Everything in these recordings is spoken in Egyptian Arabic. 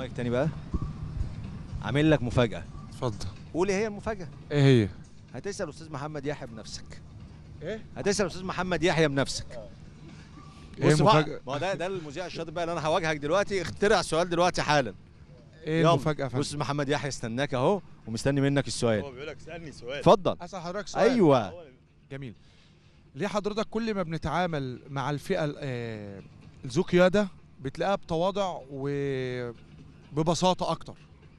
المايك تاني بقى عامل لك مفاجاه اتفضل قول ايه هي المفاجاه ايه هي هتسال استاذ محمد يحيى بنفسك ايه هتسال استاذ محمد يحيى بنفسك ايه بص بقى المفاجاه ما هو ده ده المذيع الشاطر بقى اللي انا هواجهك دلوقتي اخترع سؤال دلوقتي حالا ايه يلا. المفاجاه يا فندم بص محمد يحيى استناك اهو ومستني منك السؤال بيقول لك سالني سؤال اتفضل اسال حضرتك سؤال ايوه جميل ليه حضرتك كل ما بنتعامل مع الفئه ال- آه، ذو قياده بتلاقيها بتواضع وببساطه اكتر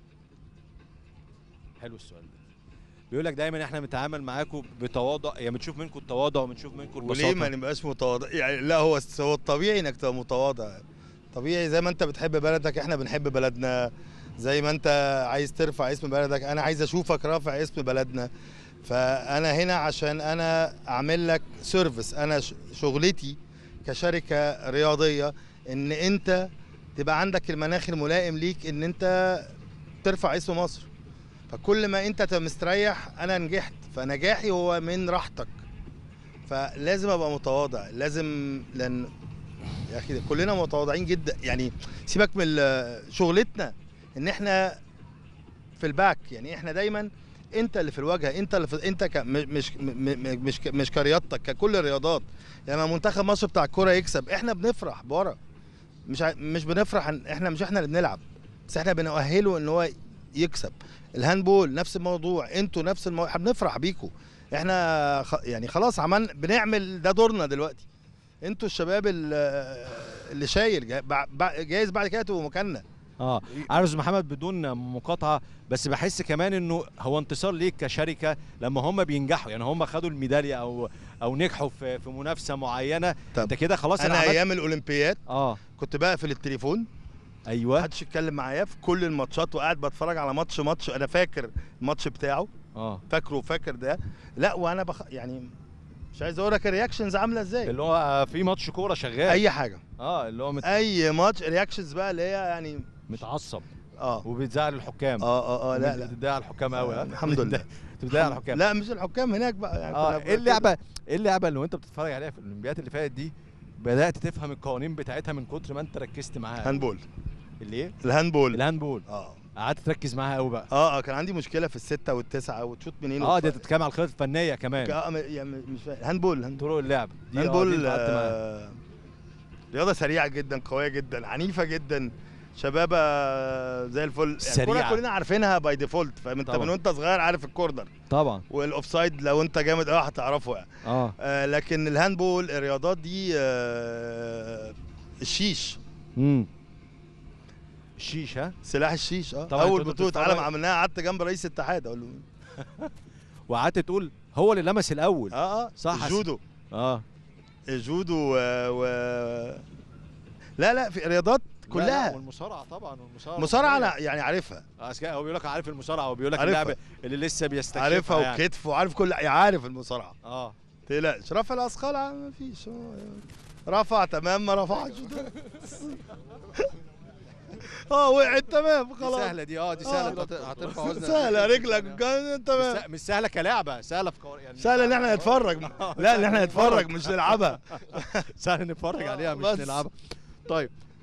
حلو السؤال ده بيقول لك دايما احنا بنتعامل معاكم بتواضع يعني بنشوف منكم التواضع وبنشوف منكم البساطه وليه ما نبقاش متواضع يعني لا هو هو الطبيعي انك تبقى متواضع طبيعي زي ما انت بتحب بلدك احنا بنحب بلدنا زي ما انت عايز ترفع اسم بلدك انا عايز اشوفك رافع اسم بلدنا فانا هنا عشان انا اعمل لك سيرفيس انا ش- شغلتي كشركه رياضيه ان انت تبقى عندك المناخ الملائم ليك ان انت ترفع اسم مصر فكل ما انت تبقى مستريح انا نجحت فنجاحي هو من راحتك فلازم ابقى متواضع لازم لان يا اخي كلنا متواضعين جدا يعني سيبك من ال- شغلتنا ان احنا في الباك يعني احنا دايما انت اللي في الواجهه انت اللي في انت ك م- مش م- م- مش ك- مش كرياضتك ككل الرياضات لما منتخب مصر بتاع الكوره يكسب احنا بنفرح بورا مش ع- مش بنفرح إن احنا مش احنا اللي بنلعب بس احنا بنؤهله ان هو يكسب الهاندبول نفس الموضوع انتوا نفس الموضوع احنا بنفرح بيكم احنا خ... يعني خلاص عملنا بنعمل ده دورنا دلوقتي انتوا الشباب ال- اللي شايل جا- بع- بع- جايز بعد كده تبقوا مكاننا اه عارف يا استاذ محمد بدون مقاطعه بس بحس كمان انه هو انتصار ليك كشركه لما هم بينجحوا يعني هم خدوا الميداليه او او نجحوا في في منافسه معينه طب انت كده خلاص انا عملت- ايام الاولمبياد اه كنت بقفل التليفون ايوه محدش يتكلم معايا في كل الماتشات وقاعد بتفرج على ماتش ماتش انا فاكر الماتش بتاعه اه فاكره فاكر ده لا وانا بخ... يعني مش عايز اقول لك الرياكشنز عامله ازاي اللي هو في ماتش كوره شغال اي حاجه اه اللي هو مت... اي ماتش رياكشنز بقى اللي هي يعني متعصب اه وبتزعل الحكام اه اه اه لا لا بتضايق على الحكام قوي ها الحمد لله بتضايق على الحكام لا مش الحكام هناك بقى يعني اه كنا ايه اللعبه ايه اللعبه اللي وانت بتتفرج عليها في الاولمبياد اللي فاتت دي بدات تفهم القوانين بتاعتها من كتر ما انت ركزت معاها هاندبول اللي ايه الهاندبول الهاندبول اه قعدت تركز معاها قوي بقى اه اه كان عندي مشكله في السته والتسعه وتشوط منين اه دي وتف- بتتكلم على الخطط الفنيه كمان اه م- يعني مش فاهم هاندبول هاندبول طرق اللعب دي آه، دي هاندبول انت قعدت معاها. آه رياضه سريعه جدا قويه جدا عنيفه جدا شبابه زي الفل يعني الكوره سريعة. كلنا عارفينها باي ديفولت فاهم انت طبعا. من وانت صغير عارف الكورنر طبعا والاوفسايد لو انت جامد قوي هتعرفه يعني اه آه لكن الهاندبول الرياضات دي آه الشيش امم الشيش ها سلاح الشيش اه طبعا اول انت بطوله بتتفرج- عالم عملناها قعدت جنب رئيس الاتحاد اقول له وقعدت تقول هو اللي لمس الاول اه اه صح، حسن. الجودو اه الجودو و... و... لا لا في رياضات لا، لا، كلها والمصارعه طبعا والمصارعه مصارعه والكورة. انا يعني عارفها أصل هو بيقول لك عارف المصارعه وبيقول لك عارفها. اللعبه اللي لسه بيستكشفها عارفها يعني. وكتف وعارف كل يعني عارف المصارعه اه تقلقش رفع الاثقال آه، ما فيش هو- رفع تمام ما رفعش اه وقعت تمام دي خلاص سهله دي اه دي آه. سهله هت- هترفع وزنك سهله رجلك كان مش تمام سه- مش سهله كلعبه سهله في قوار يعني سهل ان احنا نتفرج لا ان احنا نتفرج مش نلعبها سهل نتفرج عليها مش بس. نلعبها طيب